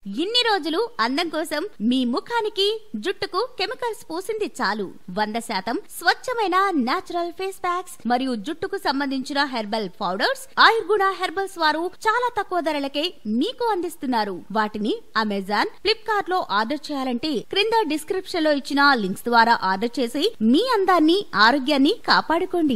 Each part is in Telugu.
ఇన్ని రోజులు అందం కోసం మీ ముఖానికి జుట్టుకు కెమికల్స్ పూసింది చాలు వంద శాతం స్వచ్ఛమైన నాచురల్ ఫేస్ ప్యాక్స్ మరియు జుట్టుకు సంబంధించిన హెర్బల్ పౌడర్స్ ఆయుర్గుణ హెర్బల్స్ వారు చాలా తక్కువ ధరలకే మీకు అందిస్తున్నారు వాటిని అమెజాన్ ఫ్లిప్కార్ట్ లో ఆర్డర్ చేయాలంటే క్రింద డిస్క్రిప్షన్ లో ఇచ్చిన లింక్స్ ద్వారా ఆర్డర్ చేసి మీ అందాన్ని ఆరోగ్యాన్ని కాపాడుకోండి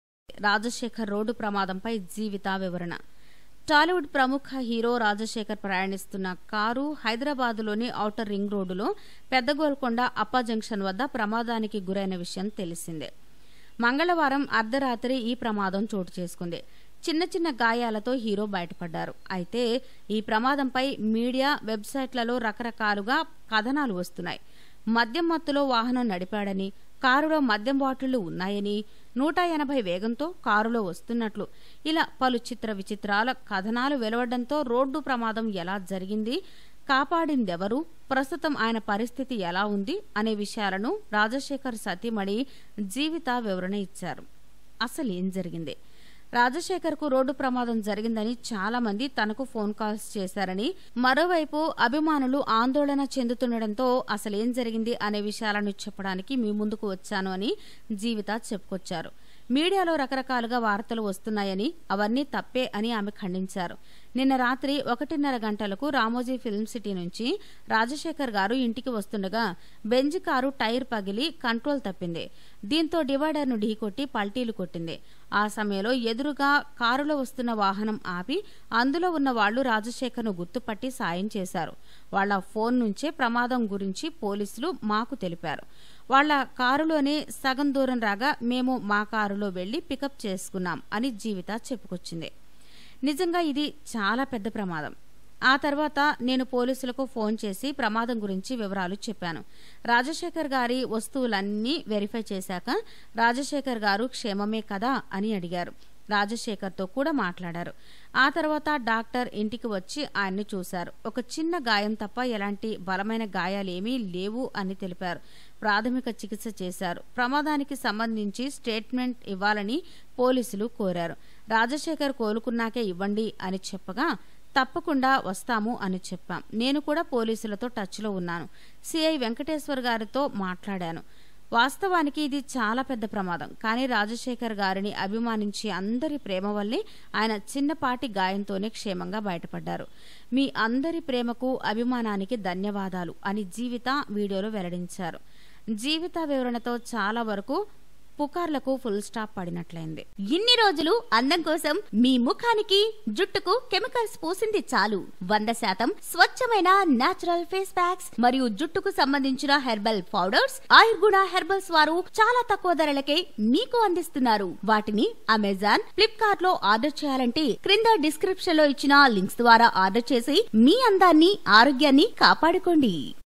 రాజశేఖర్ రోడ్డు ప్రమాదంపై జీవిత వివరణ టాలీవుడ్ ప్రముఖ హీరో రాజశేఖర్ ప్రయాణిస్తున్న కారు హైదరాబాద్లోని ఔటర్ రింగ్ రోడ్డులో పెద్ద గోల్కొండ అప్ప జంక్షన్ వద్ద ప్రమాదానికి గురైన విషయం తెలిసిందే మంగళవారం అర్ధరాత్రి ఈ ప్రమాదం చోటు చేసుకుంది చిన్న చిన్న గాయాలతో హీరో బయటపడ్డారు అయితే ఈ ప్రమాదంపై మీడియా వెబ్సైట్లలో రకరకాలుగా కథనాలు వస్తున్నాయి మద్యం మత్తులో వాహనం నడిపాడని కారులో మద్యం బాటిళ్లు ఉన్నాయని నూట ఎనభై వేగంతో కారులో వస్తున్నట్లు ఇలా పలు చిత్ర విచిత్రాల కథనాలు వెలువడంతో రోడ్డు ప్రమాదం ఎలా జరిగింది కాపాడిందెవరు ప్రస్తుతం ఆయన పరిస్థితి ఎలా ఉంది అనే విషయాలను రాజశేఖర్ సతీమణి జీవిత వివరణ ఇచ్చారు అసలు ఏం జరిగింది రాజశేఖర్ కు రోడ్డు ప్రమాదం జరిగిందని చాలా మంది తనకు ఫోన్ కాల్స్ చేశారని మరోవైపు అభిమానులు ఆందోళన చెందుతుండటంతో అసలేం జరిగింది అనే విషయాలను చెప్పడానికి మీ ముందుకు వచ్చాను అని జీవిత చెప్పుకొచ్చారు మీడియాలో రకరకాలుగా వార్తలు వస్తున్నాయని అవన్నీ తప్పే అని ఆమె ఖండించారు నిన్న రాత్రి ఒకటిన్నర గంటలకు రామోజీ ఫిల్మ్ సిటీ నుంచి రాజశేఖర్ గారు ఇంటికి వస్తుండగా బెంజ్ కారు టైర్ పగిలి కంట్రోల్ తప్పింది దీంతో డివైడర్ను ఢీకొట్టి పల్టీలు కొట్టింది ఆ సమయంలో ఎదురుగా కారులో వస్తున్న వాహనం ఆపి అందులో ఉన్న వాళ్లు రాజశేఖర్ను గుర్తుపట్టి సాయం చేశారు వాళ్ల ఫోన్ నుంచే ప్రమాదం గురించి పోలీసులు మాకు తెలిపారు వాళ్ల కారులోనే సగం దూరం రాగా మేము మా కారులో వెళ్లి పికప్ చేసుకున్నాం అని జీవిత చెప్పుకొచ్చింది నిజంగా ఇది చాలా పెద్ద ప్రమాదం ఆ తర్వాత నేను పోలీసులకు ఫోన్ చేసి ప్రమాదం గురించి వివరాలు చెప్పాను రాజశేఖర్ గారి వస్తువులన్నీ వెరిఫై చేశాక రాజశేఖర్ గారు క్షేమమే కదా అని అడిగారు రాజశేఖర్తో కూడా మాట్లాడారు ఆ తర్వాత డాక్టర్ ఇంటికి వచ్చి ఆయన్ని చూశారు ఒక చిన్న గాయం తప్ప ఎలాంటి బలమైన గాయాలేమీ లేవు అని తెలిపారు ప్రాథమిక చికిత్స చేశారు ప్రమాదానికి సంబంధించి స్టేట్మెంట్ ఇవ్వాలని పోలీసులు కోరారు రాజశేఖర్ కోలుకున్నాకే ఇవ్వండి అని చెప్పగా తప్పకుండా వస్తాము అని చెప్పాం నేను కూడా పోలీసులతో టచ్లో ఉన్నాను సిఐ వెంకటేశ్వర్ గారితో మాట్లాడాను వాస్తవానికి ఇది చాలా పెద్ద ప్రమాదం కానీ రాజశేఖర్ గారిని అభిమానించి అందరి ప్రేమ వల్లే ఆయన చిన్నపాటి గాయంతోనే క్షేమంగా బయటపడ్డారు మీ అందరి ప్రేమకు అభిమానానికి ధన్యవాదాలు అని జీవిత వీడియోలో వెల్లడించారు జీవిత వివరణతో చాలా వరకు పుకార్లకు ఫుల్ స్టాప్ పడినట్లయింది ఇన్ని రోజులు అందం కోసం మీ ముఖానికి జుట్టుకు కెమికల్స్ పూసింది చాలు వంద శాతం స్వచ్ఛమైన నాచురల్ ఫేస్ ప్యాక్స్ మరియు జుట్టుకు సంబంధించిన హెర్బల్ పౌడర్స్ ఆయుర్గుణ హెర్బల్స్ వారు చాలా తక్కువ ధరలకే మీకు అందిస్తున్నారు వాటిని అమెజాన్ ఫ్లిప్కార్ట్ లో ఆర్డర్ చేయాలంటే క్రింద డిస్క్రిప్షన్ లో ఇచ్చిన లింక్స్ ద్వారా ఆర్డర్ చేసి మీ అందాన్ని ఆరోగ్యాన్ని కాపాడుకోండి